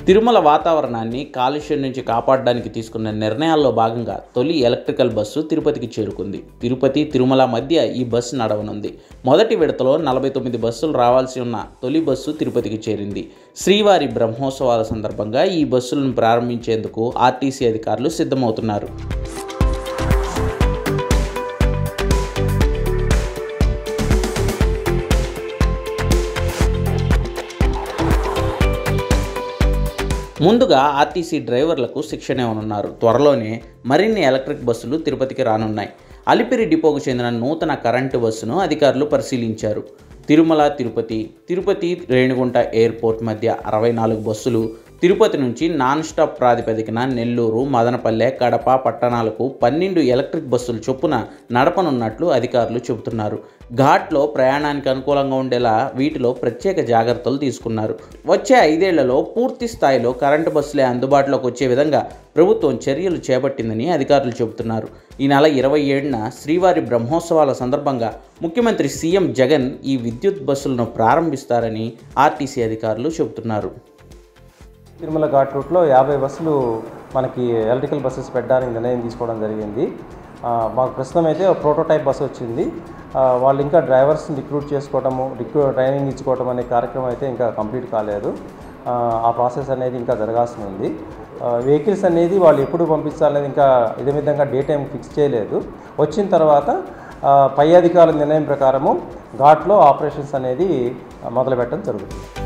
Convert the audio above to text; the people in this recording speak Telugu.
తిరుమల వాతావరణాన్ని కాలుష్యం నుంచి కాపాడడానికి తీసుకున్న నిర్ణయాల్లో భాగంగా తొలి ఎలక్ట్రికల్ బస్సు తిరుపతికి చేరుకుంది తిరుపతి తిరుమల మధ్య ఈ బస్సు నడవనుంది మొదటి విడతలో నలభై తొమ్మిది బస్సులు రావాల్సి ఉన్న తొలి బస్సు తిరుపతికి చేరింది శ్రీవారి బ్రహ్మోత్సవాల సందర్భంగా ఈ బస్సులను ప్రారంభించేందుకు ఆర్టీసీ అధికారులు సిద్ధమవుతున్నారు ముందుగా ఆర్టీసీ డ్రైవర్లకు శిక్షణ ఇవ్వనున్నారు త్వరలోనే మరిన్ని ఎలక్ట్రిక్ బస్సులు తిరుపతికి రానున్నాయి అలిపిరి డిపోకు చెందిన నూతన కరెంటు బస్సును అధికారులు పరిశీలించారు తిరుమల తిరుపతి తిరుపతి రేణిగుంట ఎయిర్పోర్ట్ మధ్య అరవై నాలుగు బస్సులు తిరుపతి నుంచి నాన్ స్టాప్ ప్రాతిపదికన నెల్లూరు మదనపల్లె కడప పట్టణాలకు పన్నెండు ఎలక్ట్రిక్ బస్సులు చొప్పున నడపనున్నట్లు అధికారులు చెబుతున్నారు ఘాట్లో ప్రయాణానికి అనుకూలంగా ఉండేలా వీటిలో ప్రత్యేక జాగ్రత్తలు తీసుకున్నారు వచ్చే ఐదేళ్లలో పూర్తి స్థాయిలో కరెంటు బస్సులే అందుబాటులోకి వచ్చే విధంగా ప్రభుత్వం చర్యలు చేపట్టిందని అధికారులు చెబుతున్నారు ఈ నెల ఇరవై ఏడున శ్రీవారి బ్రహ్మోత్సవాల సందర్భంగా ముఖ్యమంత్రి సీఎం జగన్ ఈ విద్యుత్ బస్సులను ప్రారంభిస్తారని ఆర్టీసీ అధికారులు చెబుతున్నారు తిరుమల ఘాట్ రూట్లో యాభై బస్సులు మనకి ఎలక్ట్రికల్ బస్సెస్ పెట్టడానికి నిర్ణయం తీసుకోవడం జరిగింది ఆ, మాకు ప్రస్తుతం అయితే ఒక ప్రోటోటైప్ బస్సు వచ్చింది ఆ, వాళ్ళు ఇంకా డ్రైవర్స్ని రిక్రూట్ చేసుకోవటము రిక్రూ ట్రైనింగ్ ఇచ్చుకోవటం అనే కార్యక్రమం అయితే ఇంకా కంప్లీట్ కాలేదు ఆ, ఆ ప్రాసెస్ అనేది ఇంకా జరగాల్సి ఉంది వెహికల్స్ అనేది వాళ్ళు ఎప్పుడు పంపించాలనేది ఇంకా ఇదే విధంగా డే టైం ఫిక్స్ చేయలేదు వచ్చిన తర్వాత ఆ, పై అధికారుల నిర్ణయం ప్రకారము ఘాట్లో ఆపరేషన్స్ అనేది మొదలుపెట్టడం జరుగుతుంది